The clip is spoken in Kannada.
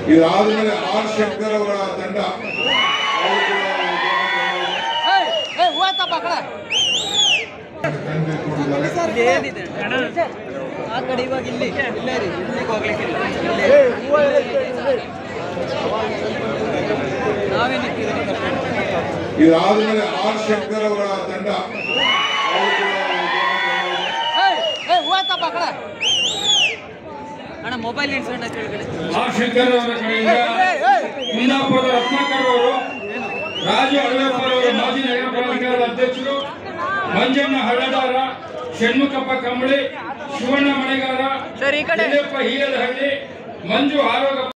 ಇದಾದ್ಮೇಲೆ ಆರ್ ಶಂಕರ್ ಅವರ ತಂಡ ಅವರು ಕೂಡ ತಂಡ ಇಟ್ಕೊಂಡಿದ್ದಾರೆ. ಏನಿದೆ ಆ ಕಡೆ ಇವಾಗ ಇಲ್ಲಿ ಇಲ್ಲೇ ರೀ ಇಲ್ಲಿಗೆ ಹೋಗ್ಲಿಕ್ಕಿಲ್ಲ ನಾವೇ ನಿಂತಿದ್ದೀವಿ ಇದಾದ್ಮೇಲೆ ಆರ್ ಶಂಕರ್ ಅವರ ತಂಡ ಅವರು ಕೂಡ ಅಣ್ಣ ಮೊಬೈಲ್ ಇನ್ಸಿಡೆಂಟ್ ಕೆಳಗಡೆ ಆರ್ ಶಂಕರ್ ಅವರ ಕಡೆಯಿಂದ ಕುಂದಾಪುರದ ರತ್ನಾಕರ್ ಅವರು ರಾಜು ಅಳವೇಪುರ ಅವರು ಮಾಜಿ ನಗರ ಪಾಲಿಕೆಯ ಅಧ್ಯಕ್ಷರು ಮಂಜಣ್ಣ ಹಳ್ಳದಾರ ಷಣ್ಮುಖಪ್ಪ ಕಂಬಳಿ ಶಿವಣ್ಣ ಮಳೆಗಾರ ಸರ್ ಈ ಕಡೆ ಯಲ್ಲಪ್ಪ ಹೀರದಹಳ್ಳಿ ಮಂಜು ಆರೋಗ್ಯ